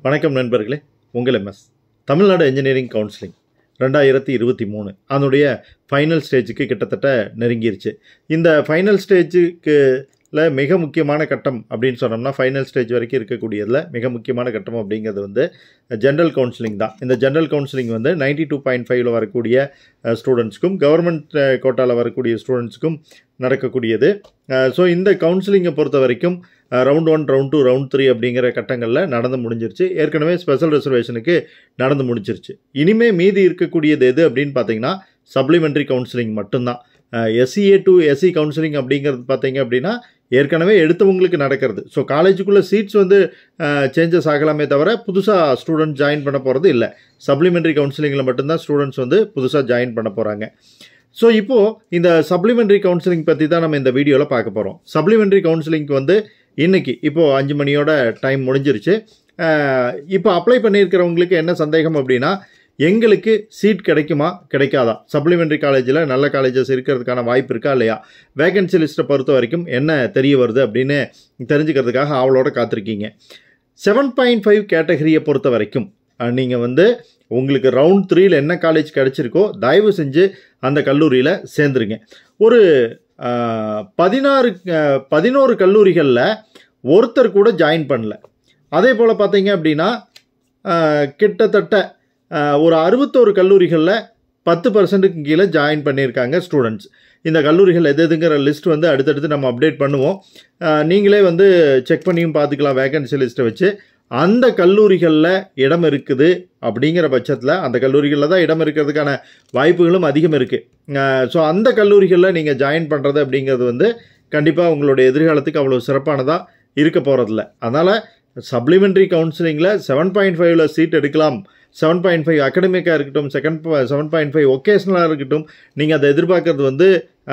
வணக்கம் நண்பர்களே உங்கள் எம்எஸ் தமிழ்நாடு இன்ஜினியரிங் கவுன்சிலிங் ரெண்டாயிரத்தி இருபத்தி மூணு அதனுடைய ஃபைனல் ஸ்டேஜுக்கு கிட்டத்தட்ட நெருங்கிருச்சு இந்த ஃபைனல் ஸ்டேஜுக்கு ல மிக முக்கியமான கட்டம் அப்படின்னு சொன்னோம்னா ஃபைனல் ஸ்டேஜ் வரைக்கும் இருக்கக்கூடியதில் மிக முக்கியமான கட்டம் அப்படிங்கிறது வந்து ஜென்ரல் கவுன்சிலிங் தான் இந்த ஜென்ரல் கவுன்சிலிங் வந்து நைன்டி டூ பாயிண்ட் ஃபைவ்ல வரக்கூடிய ஸ்டூடெண்ட்ஸ்க்கும் கவர்மெண்ட் கோட்டாவில் வரக்கூடிய ஸ்டூடெண்ட்ஸ்க்கும் நடக்கக்கூடியது ஸோ இந்த கவுன்சிலிங்கை பொறுத்த வரைக்கும் round one round two round three அப்படிங்கிற கட்டங்களில் நடந்து முடிஞ்சிருச்சு ஏற்கனவே ஸ்பெஷல் ரிசர்வேஷனுக்கு நடந்து முடிஞ்சிருச்சு இனிமே மீதி இருக்கக்கூடியது எது அப்படின்னு பார்த்தீங்கன்னா சப்ளிமெண்ட்ரி கவுன்சிலிங் மட்டும்தான் எஸ்சிஏ டு எஸ்சி கவுன்சிலிங் அப்படிங்கிறது பார்த்தீங்க அப்படின்னா ஏற்கனவே எடுத்தவங்களுக்கு நடக்கிறது ஸோ காலேஜுக்குள்ளே சீட்ஸ் வந்து சேஞ்சஸ் ஆகலாமே தவிர புதுசாக ஸ்டூடெண்ட் ஜாயின் பண்ண போகிறது இல்லை சப்ளிமெண்ட்ரி கவுன்சிலிங்கில் மட்டும்தான் ஸ்டூடெண்ட்ஸ் வந்து புதுசாக ஜாயின் பண்ண போகிறாங்க ஸோ இப்போது இந்த சப்ளிமெண்ட்ரி கவுன்சிலிங் பற்றி தான் நம்ம இந்த வீடியோவில் பார்க்க போகிறோம் சப்ளிமெண்ட்ரி கவுன்சிலிங்க்கு வந்து இன்றைக்கி இப்போது அஞ்சு மணியோட டைம் முடிஞ்சிருச்சு இப்போ அப்ளை பண்ணியிருக்கிறவங்களுக்கு என்ன சந்தேகம் அப்படின்னா எங்களுக்கு சீட் கிடைக்குமா கிடைக்காதா சப்ளிமெண்ட்ரி காலேஜில் நல்ல காலேஜஸ் இருக்கிறதுக்கான வாய்ப்பு இருக்கா இல்லையா வேகன்சி லிஸ்ட்டை பொறுத்த வரைக்கும் என்ன தெரிய வருது அப்படின்னு தெரிஞ்சுக்கிறதுக்காக அவளோட காத்திருக்கீங்க செவன் பாயிண்ட் ஃபைவ் கேட்டகரியை பொறுத்த வரைக்கும் நீங்கள் வந்து உங்களுக்கு ரவுண்ட் த்ரீல என்ன காலேஜ் கிடச்சிருக்கோ தயவு செஞ்சு அந்த கல்லூரியில் சேர்ந்துருங்க ஒரு பதினாறு பதினோரு கல்லூரிகளில் ஒருத்தர் கூட ஜாயின் பண்ணல அதே போல் பார்த்தீங்க அப்படின்னா கிட்டத்தட்ட ஒரு அறுபத்தோரு கல்லூரிகளில் பத்து பர்சன்ட்டுக்கு கீழே ஜாயின் பண்ணியிருக்காங்க ஸ்டூடெண்ட்ஸ் இந்த கல்லூரிகள் எது எதுங்கிற லிஸ்ட் வந்து அடுத்தடுத்து நம்ம அப்டேட் பண்ணுவோம் நீங்களே வந்து செக் பண்ணியும் பார்த்துக்கலாம் வேகன்சி லிஸ்ட்டை வச்சு அந்த கல்லூரிகளில் இடம் இருக்குது அப்படிங்கிற பட்சத்தில் அந்த கல்லூரிகளில் தான் இடம் இருக்கிறதுக்கான வாய்ப்புகளும் அதிகம் இருக்குது ஸோ அந்த கல்லூரிகளில் நீங்கள் ஜாயின் பண்ணுறது அப்படிங்கிறது வந்து கண்டிப்பாக உங்களுடைய எதிர்காலத்துக்கு அவ்வளோ சிறப்பானதாக இருக்க போகிறதில்ல அதனால் சப்ளிமெண்ட்ரி கவுன்சிலிங்கில் செவன் பாயிண்ட் ஃபைவ்ல சீட் எடுக்கலாம் செவன் பாயிண்ட் ஃபைவ் அகடமிக்காக இருக்கட்டும் செகண்ட் செவன் பாயிண்ட் ஃபைவ் ஒகேஷ்னலாக இருக்கட்டும் நீங்கள் அதை எதிர்பார்க்கறது வந்து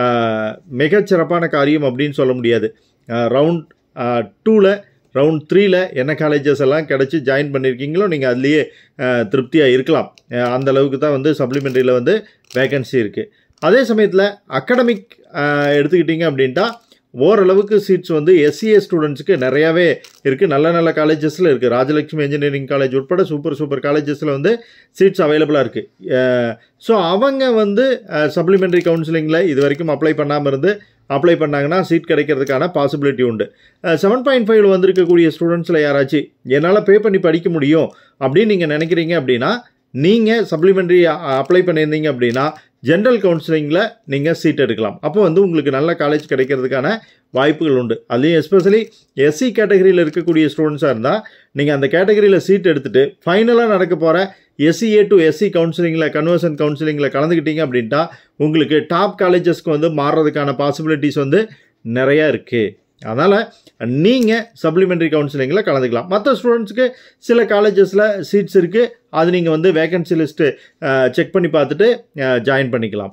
மிகச்சிறப்பான காரியம் அப்படின்னு சொல்ல முடியாது ரவுண்ட் டூவில் ரவுண்ட் த்ரீல என்ன காலேஜஸ் எல்லாம் கிடச்சி ஜாயின் பண்ணியிருக்கீங்களோ நீங்கள் அதுலேயே திருப்தியாக இருக்கலாம் அந்த அளவுக்கு தான் வந்து சப்ளிமெண்ட்ரியில் வந்து வேகன்சி இருக்குது அதே சமயத்தில் அகடமிக் எடுத்துக்கிட்டிங்க அப்படின்ட்டா ஓரளவுக்கு சீட்ஸ் வந்து எஸ்சிஏ ஸ்டூடெண்ட்ஸுக்கு நிறையாவே இருக்குது நல்ல நல்ல காலேஜஸில் இருக்குது ராஜலட்சுமி இன்ஜினியரிங் காலேஜ் உட்பட சூப்பர் சூப்பர் காலேஜஸில் வந்து சீட்ஸ் அவைலபிளாக இருக்குது ஸோ அவங்க வந்து சப்ளிமெண்ட்ரி கவுன்சிலிங்கில் இது வரைக்கும் அப்ளை பண்ணாமல் இருந்து அப்ளை பண்ணாங்கன்னா சீட் கிடைக்கிறதுக்கான பாசிபிலிட்டி உண்டு செவன் பாயிண்ட் ஃபைவ்ல வந்திருக்கக்கூடிய ஸ்டூடெண்ட்ஸில் யாராச்சும் என்னால் பே பண்ணி படிக்க முடியும் அப்படின்னு நீங்கள் நினைக்கிறீங்க அப்படின்னா நீங்கள் சப்ளிமெண்ட்ரி அப்ளை பண்ணியிருந்தீங்க அப்படின்னா ஜென்ரல் கவுன்சிலிங்கில் நீங்கள் சீட் எடுக்கலாம் அப்போ வந்து உங்களுக்கு நல்ல காலேஜ் கிடைக்கிறதுக்கான வாய்ப்புகள் உண்டு அதுலேயும் எஸ்பெஷலி எஸ்சி கேட்டகரியில் இருக்கக்கூடிய ஸ்டூடெண்ட்ஸாக இருந்தால் நீங்கள் அந்த கேட்டகரியில் சீட் எடுத்துகிட்டு ஃபைனலாக நடக்க போகிற எஸ்சிஏ டு எஸ்சி கவுன்சிலிங்கில் கன்வர்சன் கவுன்சிலிங்கில் கலந்துக்கிட்டீங்க அப்படின்ட்டா உங்களுக்கு டாப் காலேஜஸ்க்கு வந்து மாறுறதுக்கான பாசிபிலிட்டிஸ் வந்து நிறையா இருக்குது அதனால் நீங்கள் சப்ளிமெண்ட்ரி கவுன்சிலிங்கில் கலந்துக்கலாம் மற்ற ஸ்டூடெண்ட்ஸுக்கு சில காலேஜஸில் சீட்ஸ் இருக்குது அது நீங்கள் வந்து வேகன்சி லிஸ்ட்டு செக் பண்ணி பார்த்துட்டு ஜாயின் பண்ணிக்கலாம்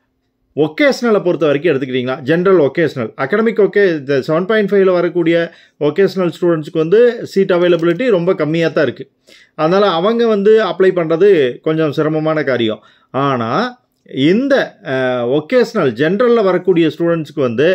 ஒகேஷ்னலை பொறுத்த வரைக்கும் எடுத்துக்கிட்டிங்கன்னா ஜென்ரல் ஒகேஷ்னல் அகடமிக் ஒகே இந்த செவன் பாயிண்ட் ஃபைவ்ல வரக்கூடிய ஒகேஷ்னல் ஸ்டூடெண்ட்ஸ்க்கு வந்து சீட் அவைலபிலிட்டி ரொம்ப கம்மியாக தான் இருக்குது அதனால் அவங்க வந்து அப்ளை பண்ணுறது கொஞ்சம் சிரமமான காரியம் ஆனால் இந்த ஒகேஷ்னல் ஜென்ரலில் வரக்கூடிய ஸ்டூடெண்ட்ஸ்க்கு வந்து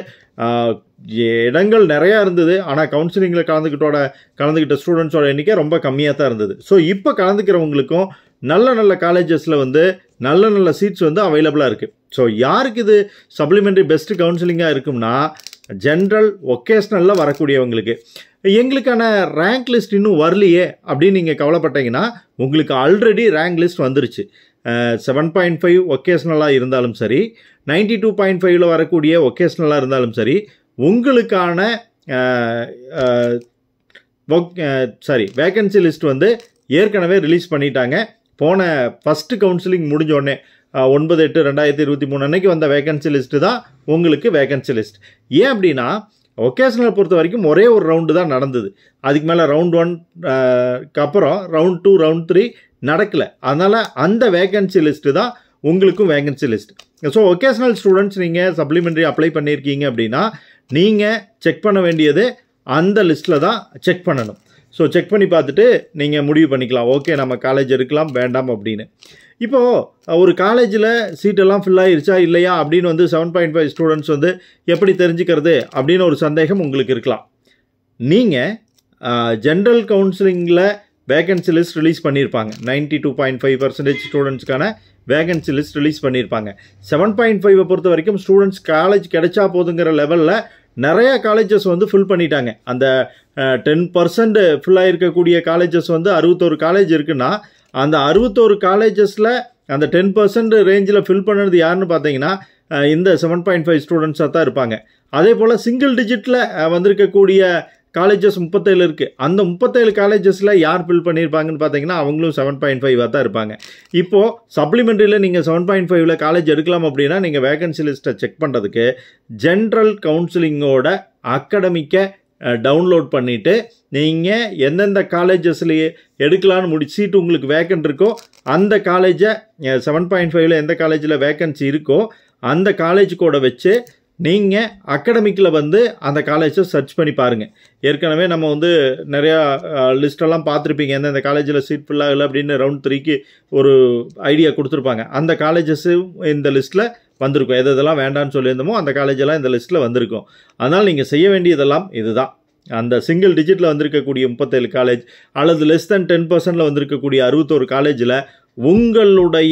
இடங்கள் நிறையா இருந்தது ஆனால் கவுன்சிலிங்கில் கலந்துக்கிட்டோட கலந்துக்கிட்ட ஸ்டூடெண்ட்ஸோட எண்ணிக்கை ரொம்ப கம்மியாக தான் இருந்தது ஸோ இப்போ கலந்துக்கிறவங்களுக்கும் நல்ல நல்ல காலேஜஸில் வந்து நல்ல நல்ல சீட்ஸ் வந்து அவைலபிளாக இருக்குது ஸோ யாருக்கு இது சப்ளிமெண்ட்ரி பெஸ்ட் கவுன்சிலிங்காக இருக்கும்னா ஜென்ரல் ஒகேஷ்னலில் வரக்கூடியவங்களுக்கு எங்களுக்கான ரேங்க் லிஸ்ட் இன்னும் வரலையே அப்படின்னு நீங்கள் கவலைப்பட்டீங்கன்னா உங்களுக்கு ஆல்ரெடி ரேங்க் லிஸ்ட் வந்துருச்சு செவன் பாயிண்ட் ஃபைவ் ஒகேஷ்னலாக இருந்தாலும் சரி நைன்டி டூ பாயிண்ட் ஃபைவ்ல வரக்கூடிய ஒகேஷ்னலாக இருந்தாலும் சரி உங்களுக்கான சாரி வேக்கன்சி லிஸ்ட் வந்து ஏற்கனவே ரிலீஸ் பண்ணிட்டாங்க போன ஃபஸ்ட்டு கவுன்சிலிங் முடிஞ்சோடனே ஒன்பது எட்டு ரெண்டாயிரத்தி இருபத்தி மூணு அன்னைக்கு வந்த வேகன்சி லிஸ்ட்டு தான் உங்களுக்கு வேகன்சி லிஸ்ட் ஏன் அப்படின்னா ஒகேஷனல் பொறுத்த வரைக்கும் ஒரே ஒரு ரவுண்டு தான் நடந்தது அதுக்கு மேலே ரவுண்ட் ஒன்க்கு அப்புறம் ரவுண்ட் டூ ரவுண்ட் த்ரீ நடக்கலை அதனால் அந்த வேகன்சி லிஸ்ட்டு தான் உங்களுக்கும் vacancy list so vocational students நீங்கள் சப்ளிமெண்ட்ரி அப்ளை பண்ணியிருக்கீங்க அப்படின்னா நீங்கள் செக் பண்ண வேண்டியது அந்த லிஸ்ட்டில் தான் செக் பண்ணணும் ஸோ செக் பண்ணி பார்த்துட்டு நீங்கள் முடிவு பண்ணிக்கலாம் ஓகே நம்ம காலேஜ் எடுக்கலாம் வேண்டாம் அப்படின்னு இப்போது ஒரு காலேஜில் சீட்டெல்லாம் ஃபில் ஆயிருச்சா இல்லையா அப்படின்னு வந்து செவன் பாயிண்ட் ஃபைவ் ஸ்டூடெண்ட்ஸ் வந்து எப்படி தெரிஞ்சுக்கிறது அப்படின்னு ஒரு சந்தேகம் உங்களுக்கு இருக்கலாம் நீங்கள் ஜென்ரல் கவுன்சிலிங்கில் வேகன்சி லிஸ்ட் ரிலீஸ் பண்ணியிருப்பாங்க ninety two point five percentage ஸ்டூடெண்ட்ஸ்க்கான வேகன்சி லிஸ்ட் ரிலீஸ் பண்ணியிருப்பாங்க செவன் பாயிண்ட் ஃபைவை பொறுத்த வரைக்கும் ஸ்டூடெண்ட்ஸ் காலேஜ் கிடைச்சா போதுங்கிற லெவலில் நிறையா காலேஜஸ் வந்து ஃபில் பண்ணிட்டாங்க அந்த டென் பர்சன்ட் ஃபுல்லாக இருக்கக்கூடிய காலேஜஸ் வந்து அறுபத்தோரு காலேஜ் இருக்குன்னா அந்த அறுபத்தோரு காலேஜஸில் அந்த டென் பர்சன்ட் ரேஞ்சில் ஃபில் பண்ணது யாருன்னு பார்த்தீங்கன்னா அஹ், இந்த செவன் பாயிண்ட் ஃபைவ் ஸ்டூடெண்ட்ஸாக தான் இருப்பாங்க அதே போல் சிங்கிள் டிஜிட்டில் வந்திருக்கக்கூடிய காலேஜஸ் முப்பத்தேழு இருக்குது அந்த முப்பத்தேழு காலேஜஸில் யார் ஃபில் பண்ணியிருப்பாங்கன்னு பார்த்தீங்கன்னா அவங்களும் செவன் பாயிண்ட் ஃபைவாக தான் இருப்பாங்க இப்போது சப்ளிமெண்ட்ரியில் நீங்கள் செவன் பாயிண்ட் ஃபைவ்ல காலேஜ் எடுக்கலாம் அப்படின்னா நீங்கள் வேகன்சி லிஸ்ட்டை செக் பண்ணுறதுக்கு ஜென்ரல் கவுன்சிலிங்கோட அகடமிக்கை டவுன்லோட் பண்ணிவிட்டு நீங்கள் எந்தெந்த காலேஜஸ்லேயே எடுக்கலான்னு முடி சீட்டு உங்களுக்கு வேக்கன்ட் இருக்கோ அந்த காலேஜை செவன் பாயிண்ட் ஃபைவ்ல எந்த காலேஜில் வேக்கன்சி இருக்கோ அந்த காலேஜ் கூட வச்சு நீங்கள் அகடமிக்கில் வந்து அந்த காலேஜை சர்ச் பண்ணி பாருங்கள் ஏற்கனவே நம்ம வந்து நிறையா லிஸ்டெல்லாம் பார்த்துருப்பீங்க எந்தெந்த காலேஜில் சீட் ஃபில் ஆகலை அப்படின்னு ரவுண்ட் த்ரீக்கு ஒரு ஐடியா கொடுத்துருப்பாங்க அந்த காலேஜஸ்ஸு இந்த லிஸ்ட்டில் வந்திருக்கும் எது எதெல்லாம் வேண்டாம்னு சொல்லியிருந்தோமோ அந்த காலேஜெல்லாம் இந்த லிஸ்ட்டில் வந்திருக்கும் அதனால் நீங்கள் செய்ய வேண்டியதெல்லாம் இதுதான் அந்த சிங்கிள் டிஜிட்டில் வந்திருக்கக்கூடிய முப்பத்தேழு காலேஜ் அல்லது லெஸ் தென் டென் பர்சன்டில் வந்திருக்கக்கூடிய அறுபத்தோரு காலேஜில் உங்களுடைய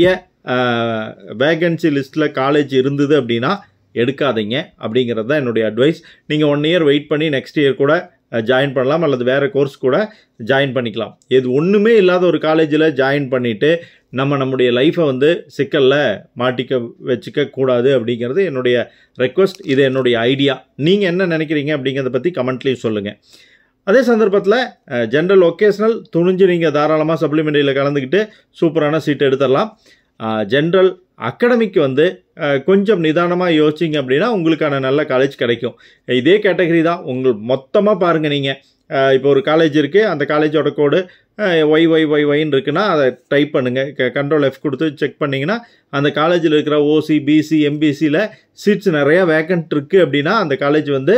வேகன்சி லிஸ்ட்டில் காலேஜ் இருந்தது அப்படின்னா எடுக்காதீங்க அப்படிங்கிறது தான் என்னுடைய அட்வைஸ் நீங்கள் ஒன் இயர் வெயிட் பண்ணி நெக்ஸ்ட் இயர் கூட ஜாயின் பண்ணலாம் அல்லது வேறு கோர்ஸ் கூட ஜாயின் பண்ணிக்கலாம் இது ஒன்றுமே இல்லாத ஒரு காலேஜில் ஜாயின் பண்ணிவிட்டு நம்ம நம்முடைய லைஃப்பை வந்து சிக்கலில் மாட்டிக்க வச்சுக்க கூடாது அப்படிங்கிறது என்னுடைய ரெக்வஸ்ட் இது என்னுடைய ஐடியா நீங்கள் என்ன நினைக்கிறீங்க அப்படிங்கிறத பற்றி கமெண்ட்லேயும் சொல்லுங்கள் அதே சந்தர்ப்பத்தில் ஜென்ரல் ஒகேஷ்னல் துணிஞ்சு நீங்கள் தாராளமாக சப்ளிமெண்ட்ரியில் கலந்துக்கிட்டு சூப்பரான சீட் எடுத்துடலாம் ஜென்ரல் அகடமிக்கு வந்து அஹ், கொஞ்சம் நிதானமாக யோசிச்சிங்க அப்படின்னா உங்களுக்கான நல்ல காலேஜ் கிடைக்கும் இதே கேட்டகரி தான் உங்கள் மொத்தமாக பாருங்கள் நீங்கள் இப்போ ஒரு காலேஜ் இருக்குது அந்த காலேஜோட கோடு ஒய் ஒய் ஒய் ஒய்ன்னு இருக்குன்னா அதை டைப் பண்ணுங்கள் கண்ட்ரோல் எஃப் கொடுத்து செக் பண்ணிங்கன்னா அந்த காலேஜில் இருக்கிற ஓசி பிசி எம்பிசியில் சீட்ஸ் நிறையா வேக்கன்ட் இருக்குது அப்படின்னா அந்த காலேஜ் வந்து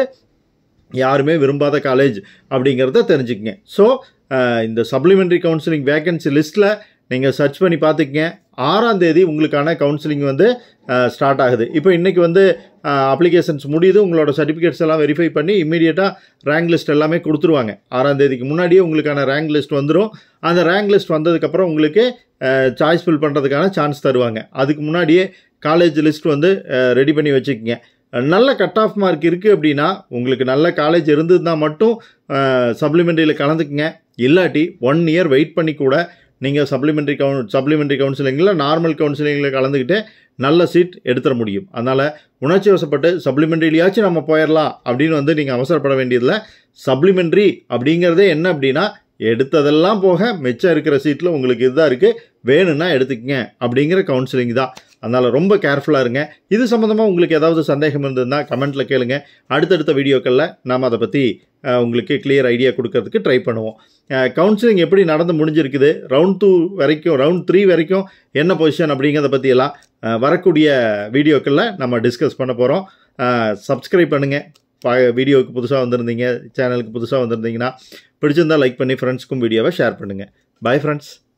யாருமே விரும்பாத காலேஜ் அப்படிங்கிறத தெரிஞ்சுக்கங்க ஸோ இந்த சப்ளிமெண்ட்ரி கவுன்சிலிங் வேகன்சி லிஸ்ட்டில் நீங்கள் சர்ச் பண்ணி பார்த்துக்கங்க ஆறாம் தேதி உங்களுக்கான கவுன்சிலிங் வந்து ஸ்டார்ட் ஆகுது இப்போ இன்றைக்கி வந்து அப்ளிகேஷன்ஸ் முடியுது உங்களோட சர்டிஃபிகேட்ஸ் எல்லாம் வெரிஃபை பண்ணி இம்மீடியட்டாக ரேங்க் லிஸ்ட் எல்லாமே கொடுத்துருவாங்க ஆறாம் தேதிக்கு முன்னாடியே உங்களுக்கான ரேங்க் லிஸ்ட் வந்துடும் அந்த ரேங்க் லிஸ்ட் வந்ததுக்கப்புறம் உங்களுக்கு சாய்ஸ் ஃபில் பண்ணுறதுக்கான சான்ஸ் தருவாங்க அதுக்கு முன்னாடியே காலேஜ் லிஸ்ட் வந்து ரெடி பண்ணி வச்சுக்கோங்க நல்ல கட் ஆஃப் மார்க் இருக்குது அப்படின்னா உங்களுக்கு நல்ல காலேஜ் இருந்ததுன்னா மட்டும் சப்ளிமெண்ட்ரியில் கலந்துக்குங்க இல்லாட்டி ஒன் இயர் வெயிட் பண்ணி கூட நீங்கள் சப்ளிமெண்ட்ரி கவுன் சப்ளிமெண்ட்ரி கவுன்சிலிங்கில் நார்மல் கவுன்சிலிங்கில் கலந்துக்கிட்டு நல்ல சீட் எடுத்துட முடியும் அதனால் உணர்ச்சி வசப்பட்டு சப்ளிமெண்ட்ரிலையாச்சும் நம்ம போயிடலாம் அப்படின்னு வந்து நீங்கள் அவசரப்பட வேண்டியதில்லை சப்ளிமெண்ட்ரி அப்படிங்கிறதே என்ன அப்படின்னா எடுத்ததெல்லாம் போக மிச்சம் இருக்கிற சீட்டில் உங்களுக்கு இதுதான் இருக்குது வேணும்னா எடுத்துக்கங்க அப்படிங்கிற கவுன்சிலிங் தான் அதனால் ரொம்ப கேர்ஃபுல்லாக இருங்க இது சம்மந்தமாக உங்களுக்கு ஏதாவது சந்தேகம் இருந்ததுன்னா கமெண்ட்டில் கேளுங்க அடுத்தடுத்த வீடியோக்களில் நாம் அதை பற்றி அஹ், உங்களுக்கு கிளியர் ஐடியா கொடுக்கறதுக்கு ட்ரை பண்ணுவோம் கவுன்சிலிங் எப்படி நடந்து முடிஞ்சிருக்குது ரவுண்ட் டூ வரைக்கும் ரவுண்ட் த்ரீ வரைக்கும் என்ன பொசிஷன் அப்படிங்கிறத பற்றியெல்லாம் அஹ், வரக்கூடிய வீடியோக்களில் நம்ம டிஸ்கஸ் பண்ண போகிறோம் சப்ஸ்கிரைப் பண்ணுங்கள் பா வீடியோவுக்கு புதுசாக வந்திருந்தீங்க சேனலுக்கு புதுசாக வந்திருந்தீங்கன்னா பிடிச்சிருந்தா லைக் பண்ணி ஃப்ரெண்ட்ஸ்க்கும் வீடியோவை ஷேர் பண்ணுங்கள் பை ஃப்ரெண்ட்ஸ்